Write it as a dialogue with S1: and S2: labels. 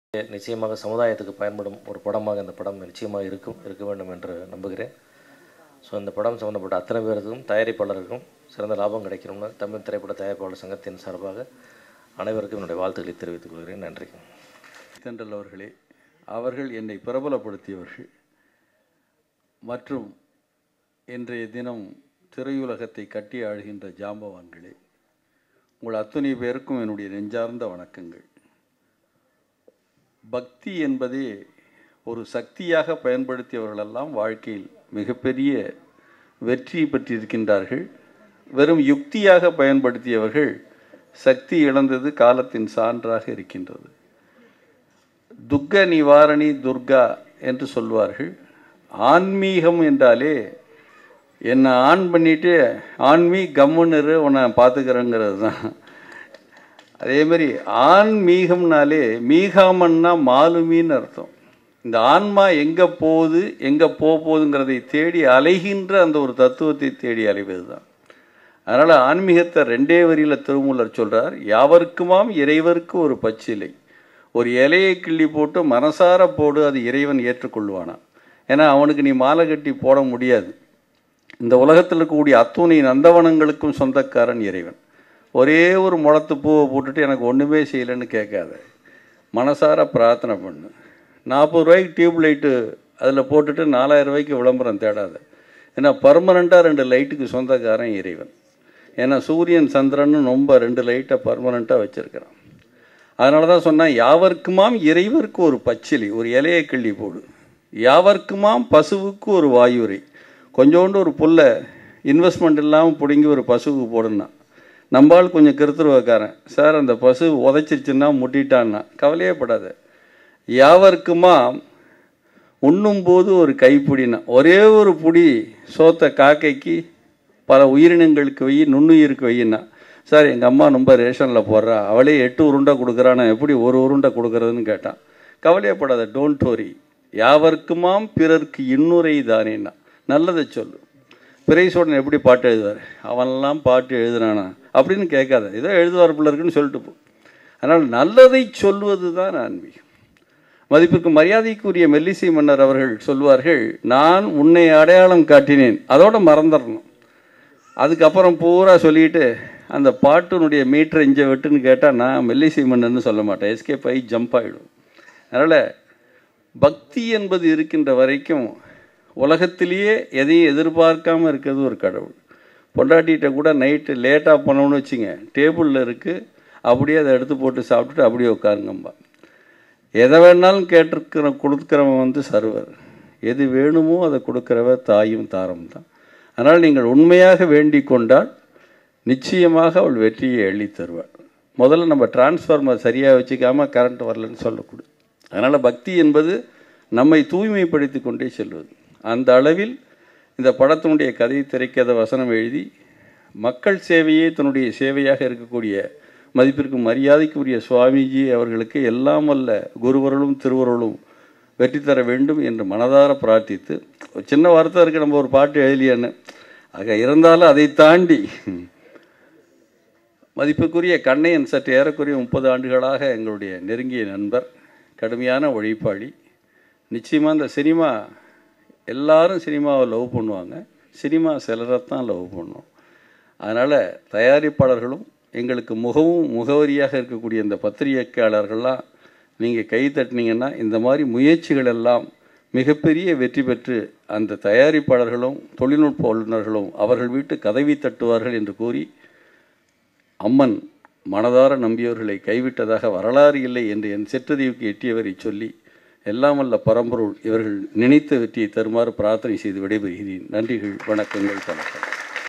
S1: நிச்சயமாக சமுதாயத்துக்கு பயன்படும் ஒரு படமாக இந்த படம் நிச்சயமாக இருக்கும் இருக்க வேண்டும் என்று நம்புகிறேன் ஸோ இந்த படம் சம்மந்தப்பட்ட அத்தனை பேருக்கும் தயாரிப்பாளருக்கும் சிறந்த லாபம் கிடைக்கணும்னு தமிழ் திரைப்பட தயாரிப்பாளர் சங்கத்தின் சார்பாக அனைவருக்கும் என்னுடைய வாழ்த்துக்களை தெரிவித்துக் கொள்கிறேன் நன்றி
S2: தென்றல் அவர்களே அவர்கள் என்னை பிரபலப்படுத்தியவர்கள் மற்றும் இன்றைய தினம் திரையுலகத்தை கட்டி ஆளுகின்ற ஜாம்பவான்களே உங்கள் அத்தனை பேருக்கும் என்னுடைய நெஞ்சார்ந்த வணக்கங்கள் பக்தி என்பதே ஒரு சக்தியாக பயன்படுத்தியவர்களெல்லாம் வாழ்க்கையில் மிகப்பெரிய வெற்றி பெற்றிருக்கின்றார்கள் வெறும் யுக்தியாக பயன்படுத்தியவர்கள் சக்தி இழந்தது காலத்தின் சான்றாக இருக்கின்றது துக்க நிவாரணி துர்கா என்று சொல்வார்கள் ஆன்மீகம் என்றாலே என்னை ஆன் பண்ணிட்டு ஆன்மீ கம்முன்னு உன்னை பார்த்துக்கிறேங்கிறது தான் அதே மாதிரி ஆன்மீகம்னாலே மீகாமன்னா மாலுமின்னு அர்த்தம் இந்த ஆன்மா எங்கே போகுது எங்கே போக போகுதுங்கிறதை தேடி அலைகின்ற அந்த ஒரு தத்துவத்தை தேடி அலைவது தான் அதனால் ஆன்மீகத்தை ரெண்டே வரியில் திருமூலர் சொல்கிறார் யாவருக்குமாம் இறைவருக்கு ஒரு பச்சிலை ஒரு இலையை கிள்ளி போட்டு மனசார போடு அது இறைவன் ஏற்றுக்கொள்வானா ஏன்னா அவனுக்கு நீ மாலை கட்டி போட முடியாது இந்த உலகத்தில் இருக்கக்கூடிய அத்துணை நந்தவனங்களுக்கும் சொந்தக்காரன் இறைவன் ஒரே ஒரு முளத்து பூவை போட்டுட்டு எனக்கு ஒன்றுமே செய்யலைன்னு கேட்காத மனசார பிரார்த்தனை பண்ணு நாற்பது ரூபாய்க்கு டியூப் லைட்டு அதில் போட்டுட்டு நாலாயிரம் ரூபாய்க்கு விளம்பரம் தேடாத ஏன்னா பர்மனண்ட்டாக ரெண்டு லைட்டுக்கு சொந்தக்காரன் இறைவன் ஏன்னா சூரியன் சந்திரன் ரொம்ப ரெண்டு லைட்டை பர்மனண்ட்டாக வச்சுருக்கிறான் அதனால தான் சொன்னேன் யாவர்க்குமாம் இறைவருக்கு ஒரு பச்சிலை ஒரு இலையை கிள்ளி போடு யாவர்க்குமாம் பசுவுக்கு ஒரு வாயுரை கொஞ்சோண்டு ஒரு புல்லை இன்வெஸ்ட்மெண்ட் இல்லாமல் பிடுங்கி ஒரு பசுவுக்கு போடுனா நம்பால் கொஞ்சம் கிருத்துருவக்காரன் சார் அந்த பசு உதைச்சிருச்சுன்னா முட்டிட்டான்னா கவலையே படாத யாவர்க்குமா உண்ணும்போது ஒரு கைப்பிடினா ஒரே ஒரு புடி சோத்தை காக்கைக்கு பல உயிரினங்களுக்கு வை நுண்ணுயிருக்கு வையினா சார் எங்கள் அம்மா ரொம்ப ரேஷனில் போடுறா அவளே எட்டு உருண்டை கொடுக்குறா நான் எப்படி ஒரு உருண்டை கொடுக்குறதுன்னு கேட்டான் கவலையப்படாத டோன்ட் வரி யாவர்க்குமாம் பிறர்க்கு இன்னுரை தானேன்னா நல்லதை சொல்லு பிரைசோடன் எப்படி பாட்டு எழுதுவார் அவன்லாம் பாட்டு எழுதுனானா அப்படின்னு கேட்காத ஏதோ எழுதுவார் பிள்ளை இருக்குன்னு சொல்லிட்டு போ அதனால் நல்லதை சொல்வது தான் ஆன்மீகம் மதிப்பிற்கு மரியாதைக்குரிய மெல்லிசை மன்னர் அவர்கள் சொல்வார்கள் நான் உன்னை அடையாளம் காட்டினேன் அதோட மறந்துடணும் அதுக்கப்புறம் பூரா சொல்லிட்டு அந்த பாட்டினுடைய மீட்டர் இஞ்ச வெட்டுன்னு கேட்டால் நான் மெல்லிசை மன்னர்னு சொல்ல மாட்டேன் எஸ்கேப் ஆகி ஜம்ப் ஆகிடும் அதனால் பக்தி என்பது இருக்கின்ற வரைக்கும் உலகத்திலேயே எதையும் எதிர்பார்க்காம இருக்கிறது ஒரு கடவுள் பொண்டாட்டிகிட்ட கூட நைட்டு லேட்டாக போனோம்னு வச்சுங்க டேபிளில் இருக்குது அப்படியே அதை எடுத்து போட்டு சாப்பிட்டுட்டு அப்படியே உட்காருங்கம்பா எதை வேணாலும் கேட்டிருக்கிற கொடுக்குறவன் வந்து சர்வர் எது வேணுமோ அதை கொடுக்குறவ தாயும் தாரம் தான் அதனால் நீங்கள் உண்மையாக வேண்டிக் கொண்டால் நிச்சயமாக அவள் வெற்றியை எள்ளி தருவாள் முதல்ல நம்ம டிரான்ஸ்ஃபார்மர் சரியாக வச்சுக்காமல் கரண்ட் வரலன்னு சொல்லக்கூடாது அதனால் பக்தி என்பது நம்மை தூய்மைப்படுத்தி கொண்டே செல்வது அந்த அளவில் இந்த படத்தினுடைய கதை திரைக்கதை வசனம் எழுதி மக்கள் சேவையே தன்னுடைய சேவையாக இருக்கக்கூடிய மதிப்பிற்கு மரியாதைக்குரிய சுவாமிஜி அவர்களுக்கு எல்லாம் வல்ல குருவர்களும் திருவருளும் வெற்றி தர வேண்டும் என்று மனதார பிரார்த்தித்து ஒரு சின்ன வார்த்தை இருக்குது நம்ம ஒரு பாட்டு எழுதியன்னு ஆக இருந்தாலும் அதை தாண்டி மதிப்புக்குரிய கண்ணையன் சற்று ஏறக்குறைய முப்பது ஆண்டுகளாக எங்களுடைய நெருங்கிய நண்பர் கடுமையான உழைப்பாளி நிச்சயமாக இந்த சினிமா எல்லாரும் சினிமாவை லவ் பண்ணுவாங்க சினிமா சிலரைத்தான் லவ் பண்ணும் அதனால் தயாரிப்பாளர்களும் எங்களுக்கு முகவும் முகவரியாக இருக்கக்கூடிய இந்த பத்திரிகையாளர்கள்லாம் நீங்கள் கை தட்டினீங்கன்னா இந்த மாதிரி முயற்சிகள் எல்லாம் மிகப்பெரிய வெற்றி பெற்று அந்த தயாரிப்பாளர்களும் தொழில்நுட்ப வல்லுநர்களும் அவர்கள் வீட்டு கதவி தட்டுவார்கள் என்று கூறி அம்மன் மனதார நம்பியவர்களை கைவிட்டதாக வரலாறு இல்லை என்று என் சிற்றறிவுக்கு எட்டியவரை சொல்லி எல்லாம் வல்ல பரம்பொருள் இவர்கள் நினைத்த வெற்றியை தருமாறு பிரார்த்தனை செய்து விடைபெறுகிறேன் நன்றிகள் வணக்கங்கள் வணக்கம்